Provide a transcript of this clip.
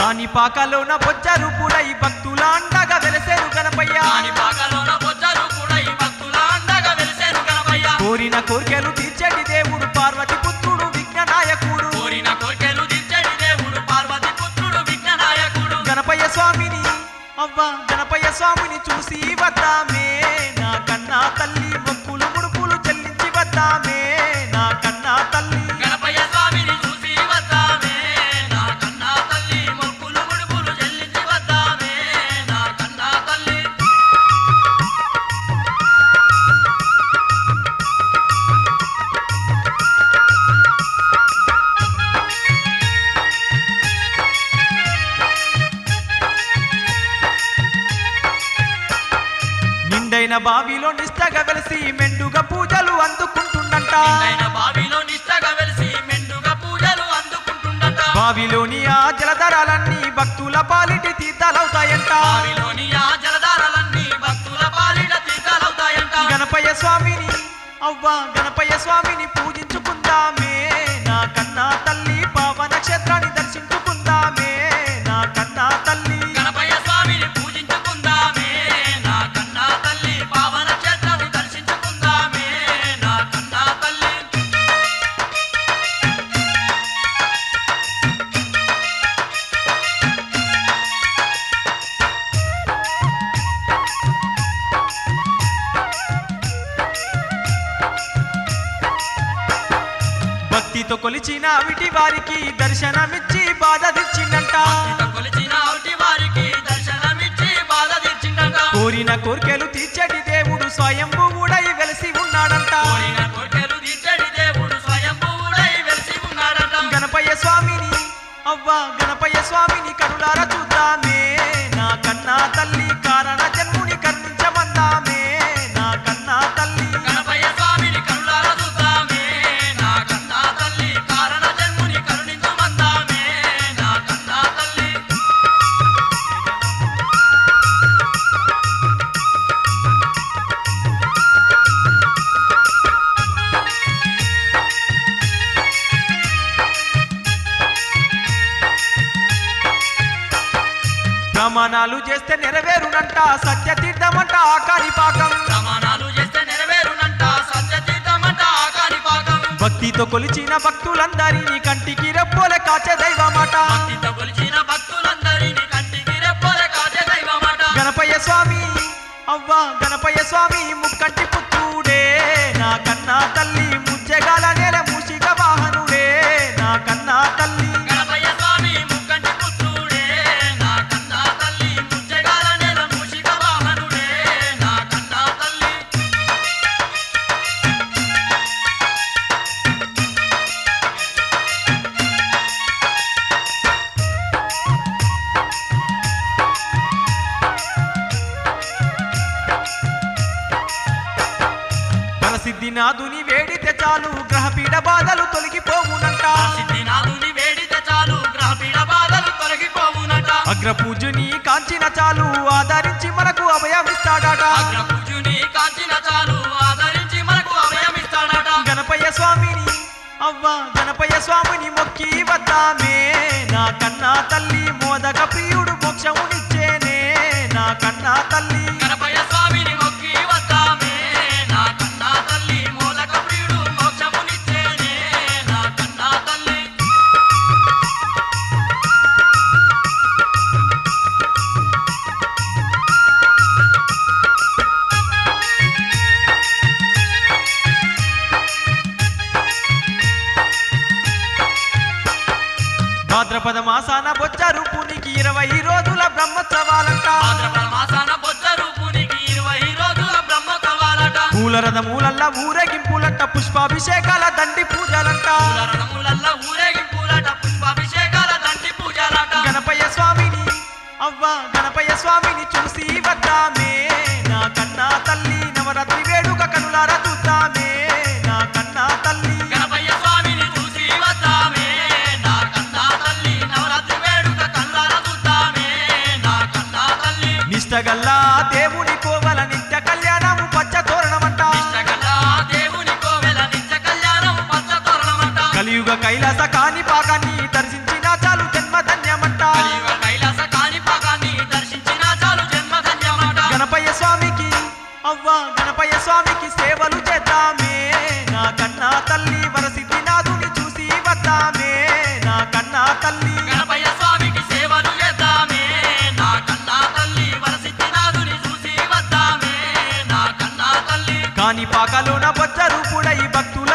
కాని పాకలోన బొజ్జరు పూడై భక్తుల అండగా వెలసేరు గణపయ్య కాని పాకలోన బొజ్జలు కూడా ఈ భక్తుల అండగా వెలిసేను గణపయ్య కోరిన కోరికలు తీర్చటి దేవుడు పార్వతి పుత్రుడు విఘ్న నాయకుడు కోరిన కోర్కెలు తీర్చడి దేవుడు పార్వతి పుత్రుడు విఘ్న నాయకుడు గణపయ్య స్వామిని అవ్వ గణపయ్య స్వామిని చూసి వద్దామే నా కన్నా తల్లి మొక్కులు ముడుపులు చెల్లించి వద్దామే నా కన్నా తల్లి గణపయ్య స్వామిని చూసి వద్దామే నా కన్నా తల్లి మొక్కులు ముడుపులు చెల్లించి వద్దామే నా కన్నా తల్లి నిండైన బావిలో నిష్టగా వెలిసి మెండుగా పూజలు అందుకుంటుండంట నిండైన బావిలో నిష్టగా వెలిసి మెండుగా పూజలు అందుకుంటుండట బావిలోని ఆ జలధరాలన్నీ భక్తుల పాలిటి తీర్థాలవుతాయంట బావిలోని ఆ జలధారలన్నీ భక్తుల పాలిట తీర్థాలవుతాయంట గణపయ్య స్వామిని అవ్వ గణపయ్య స్వామిని పూజించుకుందామే నా కన్నా తల్లి పావన క్షేత్రాన్ని దర్శించుకుందామే నా కన్నా తల్లి గణపయ్య స్వామిని పూజించుకుందామే నా కన్నా తల్లి పావన క్షేత్రాన్ని దర్శించుకుందామే నా కన్నా తల్లి భక్తితో కొలిచిన విటి వారికి దర్శనమిచ్చి బాధ తెచ్చిందంట ఇంత కొలిచిన అవుటి వారికి దర్శనమిచ్చి బాధ తీర్చిండట కోరిన కోరికలు తీర్చటి దేవుడు స్వయంభువుడై వెలిసి ఉన్నాడంట కోరిన కోరికలు తీర్చడి దేవుడు స్వయంభూడై వెలిసి ఉన్నాడట గణపయ్య స్వామిని అవ్వ గణపయ్య స్వామిని కనులార చూద్దామే నా కన్నా తల్లి కారణ జన్ముని కర్ణించమందామే నా కన్నా తల్లి గణపయ్య స్వామిని కరుణాల చూద్దామే నా కన్నా తల్లి కారణ జన్ముని కరుణించుమందామే నా కన్నా తల్లి ప్రమాణాలు చేస్తే నెరవేరునంట సత్యతీర్థమంట ఆకారి పాకం ప్రమాణాలు చేస్తే నెరవేరునంట సత్యతీర్థమంట ఆకారి పాకం భక్తితో కొలిచిన భక్తులందరినీ కంటికి రెప్పోలే కాచే దైవమాట భక్తితో కొలిచిన భక్తులందరినీ కంటికి రెప్పోలే కాచే దైవమాట గణపయ్య స్వామి అవ్వ గణపయ్య స్వామి ముక్కంటి పుత్రుడే నా కన్నా తల్లి ముజ్జగాల నేల మూషిక వాహనుడే నా కన్నా తల్లి గణపయ్య స్వామి ముక్కంటి పుత్రుడే నా కన్నా తల్లి ముచ్చగాల నెల మూషిక వాహనుడే నా కన్నా తల్లి మనసిద్ధి నాదుని వేడితే చాలు గ్రహపీడ బాధలు తొలగిపోవునంట సిద్ధినాథుని వేడితే చాలు గ్రహపీడ బాధలు తొలగిపోవునట అగ్రపూజుని కాంచిన చాలు ఆదరించి మనకు అభయమిస్తాడట అగ్రపూజుని కాంచిన చాలు ఆదరించి మనకు అభయమిస్తాడట గణపయ్య స్వామిని అవ్వ గణపయ్య స్వామిని మొక్కి వద్దామే నా కన్నా తల్లి మోదక ప్రియుడు మోక్షమునిచ్చేనే నా కన్నా తల్లి గణపయ్య స్వామిని మొక్కి వద్దామే నా కన్నా తల్లి మోదక ప్రియుడు మోక్షమునిచ్చేనే నా కన్నా తల్లి భాద్రపద మాసాన బొచ్చారు పునికి ఇరవై రోజుల బ్రహ్మోత్సవాలంట భాద్రపద మాసాన బొజ్జ రూపునికి ఇరవై రోజుల బ్రహ్మోత్సవాలట పూల రథమూలల్ల ఊరేగింపులంట పుష్పాభిషేకాల దండి పూజలంట పూల రణములల్ల ఊరేగింపులట పుష్పాభిషేకాల దండి పూజలట గణపయ్య స్వామిని అవ్వ గణపయ్య స్వామిని చూసి వద్దామే నా కన్నా తల్లి నవరాత్రి వేడుక కనులార చూద్దామే నా కన్నా తల్లి గణపయ్య స్వామిని చూసి వద్దామే నా కన్నా తల్లి నవరాత్రి వేడుక కల్లార చూద్దామే నా కన్నా తల్లి నిష్టగల్లా దేవుని కోవల నిత్య కళ్యాణము పచ్చ తోరణమంట ఇష్టగల్లా దేవుని కోవెల నిత్య కళ్యాణం పచ్చ తోరణమంట కలియుగ కైలాస కాని పాకాన్ని దర్శించిన చాలు జన్మ ధన్యమంట కలియుగ కాని పాకలోన బొచ్చ రూపుడై భక్తుల